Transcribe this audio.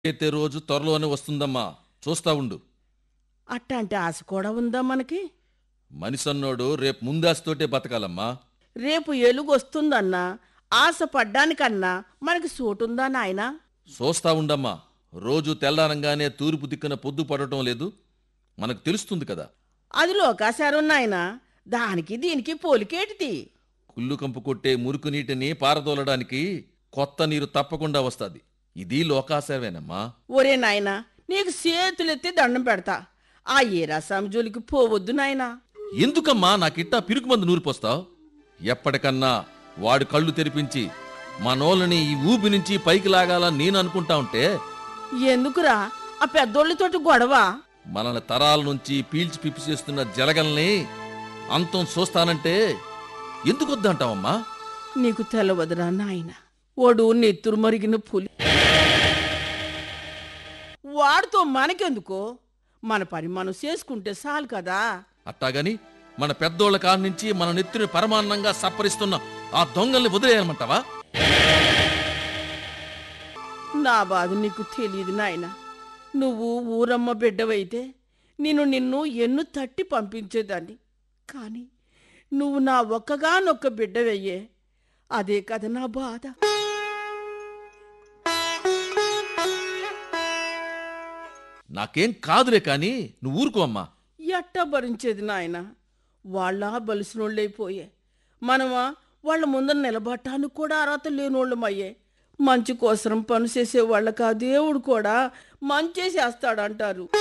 అయితే రోజు త్వరలోనే వస్తుందమ్మా చూస్తా ఉండు అట్టాంటి ఆశ కూడా ఉందా మనకి మనిషన్నోడు రేపు ముందాస్తోటే బతకాలమ్మా రేపు ఎలుగు వస్తుందన్నా ఆశ పడ్డానికన్నా మనకి సోటుందా నాయనా చూస్తా ఉండమ్మా రోజు తెల్లారంగానే తూర్పు దిక్కున పొద్దు పడటం లేదు మనకు తెలుస్తుంది కదా అది లోకాశారం నాయనా దానికి దీనికి పోలికేటిది కుళ్ళు కంపు కొట్టే మురుకు నీటిని పారదోలడానికి కొత్త నీరు తప్పకుండా వస్తాది ఇది లోకాసేవేనమ్మా ఒరే నాయనా నీకు చేతులెత్తి దండం పెడతా ఆ ఏరాసామి జోలికి పోవద్దు నాయనా ఎందుకమ్మా నాకిట్టా పిరుకు మందు నూరిపోస్తావు ఎప్పటికన్నా వాడు కళ్ళు తెరిపించి మనోళ్ళని ఈ ఊబి నుంచి పైకి లాగాలని నేను అనుకుంటా ఉంటే ఎందుకురా ఆ పెద్దోళ్ళతోటి గొడవ మనల్ని తరాల నుంచి పీల్చి పిప్పి చేస్తున్న జలగల్ని అంతం చూస్తానంటే ఎందుకు వద్దంటావమ్మా నీకు తెలవదురా నాయన వాడు నెత్తురు మరిగిన పులి వాడితో మనకెందుకో మన పని మనం చేసుకుంటే చాలు కదా అట్టాగని మన పెద్దోళ్ళ కాడి నుంచి మన నెత్తిని పరమాన్నంగా సప్పరిస్తున్న ఆ దొంగల్ని వదిలేయమంటావా నా బాధ నీకు తెలియదు నాయన నువ్వు ఊరమ్మ బిడ్డవైతే నేను నిన్ను ఎన్ను తట్టి పంపించేదాన్ని కానీ నువ్వు నా ఒక్కగానొక్క బిడ్డవయ్యే అదే కదా నా బాధ నాకేం కాదులే కానీ నువ్వు ఊరుకో అమ్మా ఎట్టా భరించేది నాయన వాళ్ళ బలిసినోళ్ళైపోయే మనమా వాళ్ళ ముందర నిలబడటానికి కూడా అర్హత లేనోళ్ళమయ్యే మంచి కోసరం పని చేసే వాళ్ళకి ఆ దేవుడు కూడా మంచి చేస్తాడంటారు